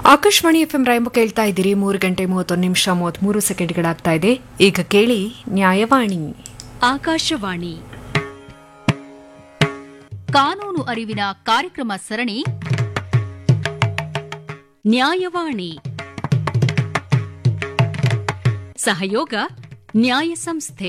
Akashvani FM ರಾಯಂಬ ಕೇಳ್ತಾ ಇದ್ದೀರಿ ಮೂರು ಗಂಟೆ ಮೂವತ್ತೊಂದು ನಿಮಿಷ ಮೂವತ್ಮೂರು ಸೆಕೆಂಡ್ಗಳಾಗ್ತಾ ಇದೆ ಈಗ ಕೇಳಿ ನ್ಯಾಯವಾಣಿ ಆಕಾಶವಾಣಿ ಕಾನೂನು ಅರಿವಿನ ಕಾರ್ಯಕ್ರಮ ಸರಣಿ ನ್ಯಾಯವಾಣಿ ಸಹಯೋಗ ನ್ಯಾಯ ಸಂಸ್ಥೆ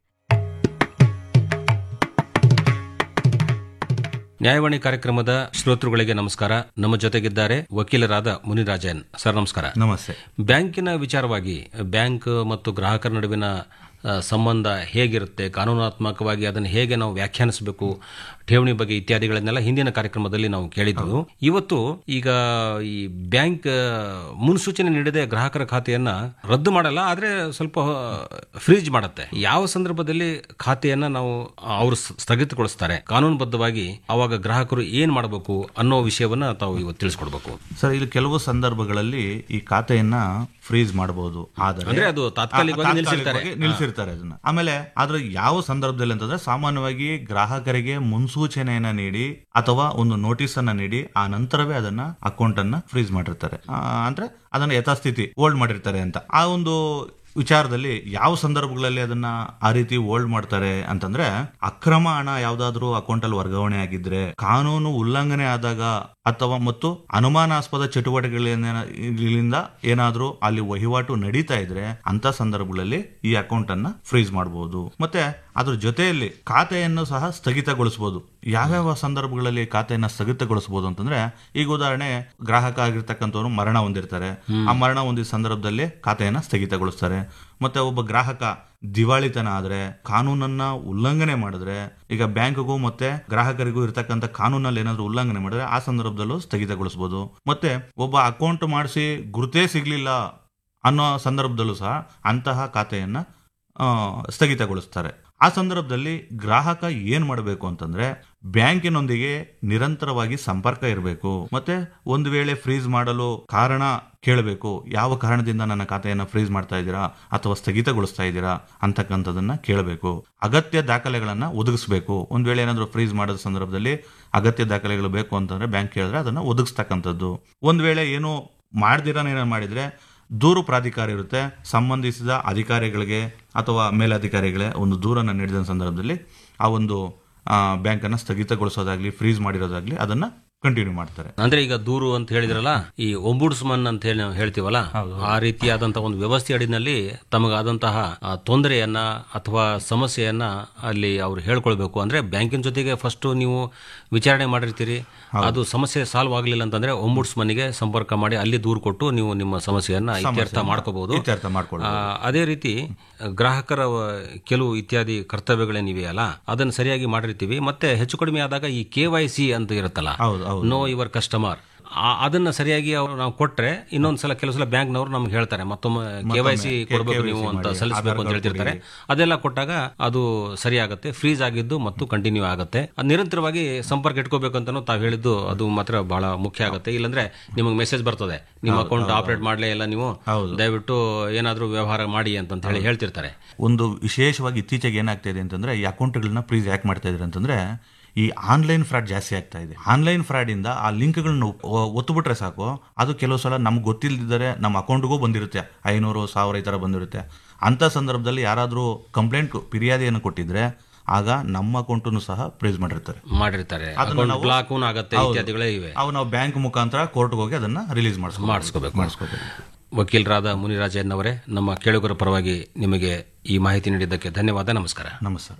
ನ್ಯಾಯವಾಣಿ ಕಾರ್ಯಕ್ರಮದ ಶ್ರೋತೃಗಳಿಗೆ ನಮಸ್ಕಾರ ನಮ್ಮ ಜೊತೆಗಿದ್ದಾರೆ ವಕೀಲರಾದ ಮುನಿರಾಜನ್ ಸರ್ ನಮಸ್ಕಾರ ನಮಸ್ತೆ ಬ್ಯಾಂಕಿನ ವಿಚಾರವಾಗಿ ಬ್ಯಾಂಕ್ ಮತ್ತು ಗ್ರಾಹಕರ ನಡುವಿನ ಆ, ಸಂಬಂಧ ಹೇಗಿರುತ್ತೆ ಕಾನೂನಾತ್ಮಕವಾಗಿ ಅದನ್ನು ಹೇಗೆ ನಾವು ವ್ಯಾಖ್ಯಾನಿಸಬೇಕು ಠೇವಣಿ ಬಗ್ಗೆ ಇತ್ಯಾದಿಗಳನ್ನೆಲ್ಲ ಹಿಂದಿನ ಕಾರ್ಯಕ್ರಮದಲ್ಲಿ ನಾವು ಕೇಳಿದ್ವು ಇವತ್ತು ಈಗ ಈ ಬ್ಯಾಂಕ್ ಆ, ಮುನ್ಸೂಚನೆ ನೀಡದೆ ಗ್ರಾಹಕರ ಖಾತೆಯನ್ನ ರದ್ದು ಮಾಡಲ್ಲ ಆದ್ರೆ ಸ್ವಲ್ಪ ಫ್ರೀಜ್ ಮಾಡುತ್ತೆ ಯಾವ ಸಂದರ್ಭದಲ್ಲಿ ಖಾತೆಯನ್ನ ನಾವು ಅವರು ಸ್ಥಗಿತಗೊಳಿಸ್ತಾರೆ ಕಾನೂನುಬದ್ಧವಾಗಿ ಅವಾಗ ಗ್ರಾಹಕರು ಏನ್ ಮಾಡಬೇಕು ಅನ್ನೋ ವಿಷಯವನ್ನ ತಾವು ಇವತ್ತು ತಿಳಿಸ್ಕೊಡ್ಬೇಕು ಸರ್ ಇಲ್ಲಿ ಕೆಲವು ಸಂದರ್ಭಗಳಲ್ಲಿ ಈ ಖಾತೆಯನ್ನ ಫ್ರೀಸ್ ಮಾಡಬಹುದು ಆದರೆ ಅಂದ್ರೆ ಅದು ತಾತ್ಕಾಲಿಕವಾಗಿ ಆ, ನಿಲ್ಸಿರ್ತಾರೆ. ತಾತ್ಕಾಲಿಕವಾಗಿ ನಿಲ್ಸಿರ್ತಾರೆ ಅದನ್ನ ಆಮೇಲೆ ಆದ್ರೆ ಯಾವ ಸಂದರ್ಭದಲ್ಲಿ ಅಂತಂದ್ರೆ ಸಾಮಾನ್ಯವಾಗಿ ಗ್ರಾಹಕರಿಗೆ ಮುನ್ಸೂಚನೆಯನ್ನ ನೀಡಿ ಅಥವಾ ಒಂದು ನೋಟಿಸ್ ಅನ್ನ ನೀಡಿ ಆ ನಂತರವೇ ಅದನ್ನ ಅಕೌಂಟ್ ಅನ್ನ ಫ್ರೀಸ್ ಮಾಡಿರ್ತಾರೆ ಆ, ಅಂದ್ರೆ ಅದನ್ನ ಯಥಾಸ್ಥಿತಿ ಹೋಲ್ಡ್ ಮಾಡಿರ್ತಾರೆ ಅಂತ ಆ ಒಂದು ವಿಚಾರದಲ್ಲಿ ಯಾವ ಸಂದರ್ಭಗಳಲ್ಲಿ ಅದನ್ನ ಆ ರೀತಿ ಹೋಲ್ಡ್ ಮಾಡ್ತಾರೆ ಅಂತಂದ್ರೆ ಅಕ್ರಮ ಹಣ ಯಾವ್ದಾದ್ರು ಅಕೌಂಟ್ ಅಲ್ಲಿ ವರ್ಗಾವಣೆ ಆಗಿದ್ರೆ ಕಾನೂನು ಉಲ್ಲಂಘನೆ ಆದಾಗ ಅಥವಾ ಮತ್ತು ಅನುಮಾನಾಸ್ಪದ ಚಟುವಟಿಕೆಗಳಿಂದ ಏನಾದ್ರೂ ಅಲ್ಲಿ ವಹಿವಾಟು ನಡೀತಾ ಇದ್ರೆ ಅಂತ ಸಂದರ್ಭಗಳಲ್ಲಿ ಈ ಅಕೌಂಟ್ ಅನ್ನ ಫ್ರೀಸ್ ಮಾಡಬಹುದು ಮತ್ತೆ ಅದ್ರ ಜೊತೆಯಲ್ಲಿ ಖಾತೆಯನ್ನು ಸಹ ಸ್ಥಗಿತಗೊಳಿಸಬಹುದು ಯಾವ್ಯಾವ ಸಂದರ್ಭಗಳಲ್ಲಿ ಖಾತೆಯನ್ನ ಸ್ಥಗಿತಗೊಳಿಸಬಹುದು ಅಂತಂದ್ರೆ ಈಗ ಉದಾಹರಣೆ ಗ್ರಾಹಕ ಆಗಿರ್ತಕ್ಕಂಥವ್ರು ಮರಣ ಹೊಂದಿರ್ತಾರೆ ಆ ಮರಣ ಹೊಂದಿದ ಸಂದರ್ಭದಲ್ಲಿ ಖಾತೆಯನ್ನ ಸ್ಥಗಿತಗೊಳಿಸ್ತಾರೆ ಮತ್ತೆ ಒಬ್ಬ ಗ್ರಾಹಕ ದಿವಾಳಿತನ ಆದ್ರೆ ಕಾನೂನನ್ನ ಉಲ್ಲಂಘನೆ ಮಾಡಿದ್ರೆ ಈಗ ಬ್ಯಾಂಕ್ಗೂ ಮತ್ತೆ ಗ್ರಾಹಕರಿಗೂ ಇರ್ತಕ್ಕಂಥ ಕಾನೂನಲ್ಲಿ ಏನಾದ್ರೂ ಉಲ್ಲಂಘನೆ ಮಾಡಿದ್ರೆ ಆ ಸಂದರ್ಭದಲ್ಲೂ ಸ್ಥಗಿತಗೊಳಿಸಬಹುದು ಮತ್ತೆ ಒಬ್ಬ ಅಕೌಂಟ್ ಮಾಡಿಸಿ ಗುರುತೇ ಸಿಗ್ಲಿಲ್ಲ ಅನ್ನೋ ಸಂದರ್ಭದಲ್ಲೂ ಸಹ ಅಂತಹ ಖಾತೆಯನ್ನ ಆ, ಸ್ಥಗಿತಗೊಳಿಸ್ತಾರೆ ಆ ಸಂದರ್ಭದಲ್ಲಿ ಗ್ರಾಹಕ ಏನ್ ಮಾಡಬೇಕು ಅಂತಂದ್ರೆ ಬ್ಯಾಂಕಿನೊಂದಿಗೆ ನಿರಂತರವಾಗಿ ಸಂಪರ್ಕ ಇರಬೇಕು ಮತ್ತೆ ಒಂದು ವೇಳೆ ಫ್ರೀಸ್ ಮಾಡಲು ಕಾರಣ ಕೇಳಬೇಕು ಯಾವ ಕಾರಣದಿಂದ ನನ್ನ ಖಾತೆಯನ್ನ ಫ್ರೀಸ್ ಮಾಡ್ತಾ ಇದ್ದೀರಾ ಅಥವಾ ಸ್ಥಗಿತಗೊಳಿಸ್ತಾ ಇದ್ದೀರಾ ಅಂತಕ್ಕಂಥದನ್ನ ಕೇಳಬೇಕು ಅಗತ್ಯ ದಾಖಲೆಗಳನ್ನ ಒದಗಿಸಬೇಕು ಒಂದ್ ವೇಳೆ ಏನಾದರೂ ಫ್ರೀಸ್ ಮಾಡೋದ ಸಂದರ್ಭದಲ್ಲಿ ಅಗತ್ಯ ದಾಖಲೆಗಳು ಬೇಕು ಅಂತಂದ್ರೆ ಬ್ಯಾಂಕ್ ಕೇಳಿದ್ರೆ ಅದನ್ನ ಒದಗಿಸ್ತಕ್ಕಂಥದ್ದು ಒಂದ್ ವೇಳೆ ಏನು ಮಾಡ್ದಿರಾನ ಏನಾರು ಮಾಡಿದ್ರೆ ದೂರು ಪ್ರಾಧಿಕಾರ ಇರುತ್ತೆ ಸಂಬಂಧಿಸಿದ ಅಧಿಕಾರಿಗಳಿಗೆ ಅಥವಾ ಮೇಲಧಿಕಾರಿಗಳೇ ಒಂದು ದೂರನ್ನು ನೀಡಿದ ಸಂದರ್ಭದಲ್ಲಿ ಆ ಒಂದು ಬ್ಯಾಂಕನ್ನು ಸ್ಥಗಿತಗೊಳಿಸೋದಾಗ್ಲಿ ಫ್ರೀಸ್ ಮಾಡಿರೋದಾಗ್ಲಿ ಅದನ್ನ ಕಂಟಿನ್ಯೂ ಮಾಡ್ತಾರೆ ಅಂದ್ರೆ ಈಗ ದೂರು ಅಂತ ಹೇಳಿದ್ರಲ್ಲ ಈ ಒಂಬುಡ್ಸ್ಮನ್ ಅಂತ ಹೇಳಿ ನಾವು ಹೇಳ್ತೀವಲ್ಲ ಆ ರೀತಿಯಾದಂತಹ ಒಂದು ವ್ಯವಸ್ಥೆ ಅಡಿನಲ್ಲಿ ತಮಗಾದಂತಹ ಆ, ತೊಂದರೆಯನ್ನ ಅಥವಾ ಸಮಸ್ಯೆಯನ್ನ ಅಲ್ಲಿ ಅವ್ರು ಹೇಳ್ಕೊಳ್ಬೇಕು ಅಂದ್ರೆ ಬ್ಯಾಂಕಿನ ಜೊತೆಗೆ ಫಸ್ಟ್ ನೀವು ವಿಚಾರಣೆ ಮಾಡಿರ್ತೀರಿ ಅದು ಸಮಸ್ಯೆ ಸಾಲ್ವ್ ಆಗಲಿಲ್ಲ ಅಂತಂದ್ರೆ ಒಂಬುಡ್ಸ್ಮನ್ಗೆ ಸಂಪರ್ಕ ಮಾಡಿ ಅಲ್ಲಿ ದೂರು ಕೊಟ್ಟು ನೀವು ನಿಮ್ಮ ಸಮಸ್ಯೆಯನ್ನ ಇತ್ಯರ್ಥ ಮಾಡ್ಕೋಬಹುದು ಇತ್ಯರ್ಥ ಮಾಡ್ಕೊಳ್ಳಿ ಆ, ಅದೇ ರೀತಿ ಗ್ರಾಹಕರ ವ- ಕೆಲವು ಇತ್ಯಾದಿ ಕರ್ತವ್ಯಗಳೇನಿವೆಯಲ್ಲ ಅದನ್ನು ಸರಿಯಾಗಿ ಮಾಡಿರ್ತೀವಿ ಮತ್ತೆ ಹೆಚ್ಚು ಕಡಿಮೆ ಆದಾಗ ಈ ಕೆ ವೈ ಸಿ ಅಂತ ಇರುತ್ತಲ್ಲ ಹೌದು ಹೌದು ನೋ ಯುವರ್ ಕಸ್ಟಮರ್ ಅದನ್ನ ಸರಿಯಾಗಿ ಅವ್ರು ನಾವು ಕೊಟ್ರೆ ಇನ್ನೊಂದ್ಸಲ ಕೆಲವು ಸಲ ಬ್ಯಾಂಕ್ನವರು ನಮ್ಗೆ ಹೇಳ್ತಾರೆ ಮತ್ತೊಮ್ಮೆ ಕೆ ವೈ ಸಿ ಕೊಡಬೇಕು ನೀವು ಅಂತ ಸಲ್ಲಿಸಬೇಕು ಅಂತ ಹೇಳ್ತಿರ್ತಾರೆ ಅದೆಲ್ಲ ಕೊಟ್ಟಾಗ ಅದು ಸರಿಯಾಗುತ್ತೆ ಫ್ರೀಸ್ ಆಗಿದ್ದು ಮತ್ತು ಕಂಟಿನ್ಯೂ ಆಗುತ್ತೆ ಅದ್ ನಿರಂತರವಾಗಿ ಸಂಪರ್ಕ ಇಟ್ಕೋಬೇಕು ಅಂತಾನು ತಾವು ಹೇಳಿದ್ದು ಅದು ಮಾತ್ರ ಬಹಳ ಮುಖ್ಯ ಆಗುತ್ತೆ ಇಲ್ಲಾಂದ್ರೆ ನಿಮಗೆ ಮೆಸೇಜ್ ಬರ್ತದೆ ನಿಮ್ಮ ಅಕೌಂಟ್ ಆಪರೇಟ್ ಮಾಡ್ಲೇ ಇಲ್ಲ ನೀವು ದಯವಿಟ್ಟು ಏನಾದ್ರೂ ವ್ಯವಹಾರ ಮಾಡಿ ಅಂತ ಹೇಳಿ ಹೇಳ್ತಿರ್ತಾರೆ ಒಂದು ವಿಶೇಷವಾಗಿ ಇತ್ತೀಚೆಗೆ ಏನಾಗ್ತಾ ಇದೆ ಅಂತಂದ್ರೆ ಈ ಅಕೌಂಟ್ಗಳನ್ನ ಪ್ಲೀಸ್ ಯಾಕೆ ಮಾಡ್ತಾ ಇದ್ದಾರೆ ಅಂತಂದ್ರೆ ಈ ಆನ್ಲೈನ್ ಫ್ರಾಡ್ ಜಾಸ್ತಿ ಆಗ್ತಾ ಇದೆ ಆನ್ಲೈನ್ ಫ್ರಾಡ್ ಇಂದ ಆ ಲಿಂಕ್ಗಳನ್ನ ಒತ್ತುಬಿಟ್ರೆ ಸಾಕು ಅದು ಕೆಲವು ಸಲ ನಮ್ಗೆ ಗೊತ್ತಿಲ್ಲದಿದ್ದರೆ ನಮ್ಮ ಅಕೌಂಟ್ಗೂ ಬಂದಿರುತ್ತೆ ಐನೂರು ಸಾವಿರ ಈ ಥರ ಬಂದಿರುತ್ತೆ ಅಂಥ ಸಂದರ್ಭದಲ್ಲಿ ಯಾರಾದರೂ ಕಂಪ್ಲೇಂಟ್ ಫಿರ್ಯಾದಿಯನ್ನು ಕೊಟ್ಟಿದ್ರೆ ಆಗ ನಮ್ಮ ಅಕೌಂಟನ್ನು ಸಹ ಪ್ರೇಸ್ ಮಾಡಿರ್ತಾರೆ ಮಾಡಿರ್ತಾರೆ ಅದನ್ನ ನಾವು- ಬ್ಲಾಕ್ ಆಗತ್ತೆ ಇತ್ಯಾದಿಗಳೇ ಇವೆ ಅವು ನಾವು ಬ್ಯಾಂಕ್ ಮುಖಾಂತರ ಕೋರ್ಟ್ಗೆ ಹೋಗಿ ಅದನ್ನ ರಿಲೀಸ್ ಮಾಡಿಸ್ಕೊ ಮಾಡಿಸ್ಕೋಬೇಕು ಮಾಡಿಸ್ಕೋಬೇಕು ವಕೀಲರಾದ ಮುನಿರಾಜನ್ ಅವರೇ ನಮ್ಮ ಕೇಳುಗರ ಪರವಾಗಿ ನಿಮಗೆ ಈ ಮಾಹಿತಿ ನೀಡಿದ್ದಕ್ಕೆ ಧನ್ಯವಾದ ನಮಸ್ಕಾರ ನಮಸ್ಕಾರ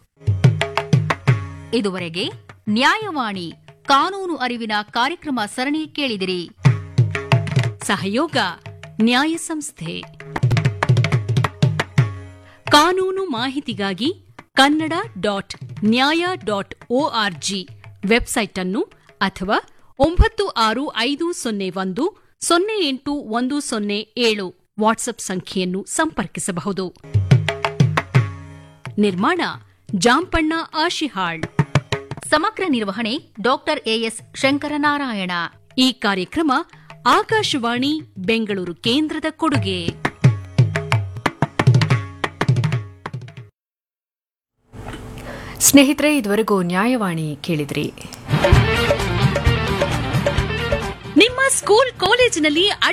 ಇದುವರೆಗೆ ನ್ಯಾಯವಾಣಿ ಕಾನೂನು ಅರಿವಿನ ಕಾರ್ಯಕ್ರಮ ಸರಣಿ ಕೇಳಿದಿರಿ ಸಹಯೋಗ ನ್ಯಾಯ ಸಂಸ್ಥೆ ಕಾನೂನು ಮಾಹಿತಿಗಾಗಿ Kannada dot Nyaya dot O R G website ಅನ್ನು ಅಥವಾ ಒಂಬತ್ತು ಆರು ಐದು ಸೊನ್ನೆ ಒಂದು ಸೊನ್ನೆ ಎಂಟು ಒಂದು ಸೊನ್ನೆ ಏಳು ವಾಟ್ಸ್ಆಪ್ ಸಂಖ್ಯೆಯನ್ನು ಸಂಪರ್ಕಿಸಬಹುದು ನಿರ್ಮಾಣ ಜಾಂಪಣ್ಣ ಆಶಿಹಾಳ್ ಸಮಗ್ರ ನಿರ್ವಹಣೆ ಡಾಕ್ಟರ್ ಎಎಸ್ ಶಂಕರನಾರಾಯಣ ಈ ಕಾರ್ಯಕ್ರಮ ಆಕಾಶವಾಣಿ ಬೆಂಗಳೂರು ಕೇಂದ್ರದ ಕೊಡುಗೆ ಸ್ನೇಹಿತರೆ ಇದುವರೆಗೂ ನ್ಯಾಯವಾಣಿ ಕೇಳಿದ್ರಿ ನಿಮ್ಮ ಸ್ಕೂಲ್ ಕಾಲೇಜಿನಲ್ಲಿ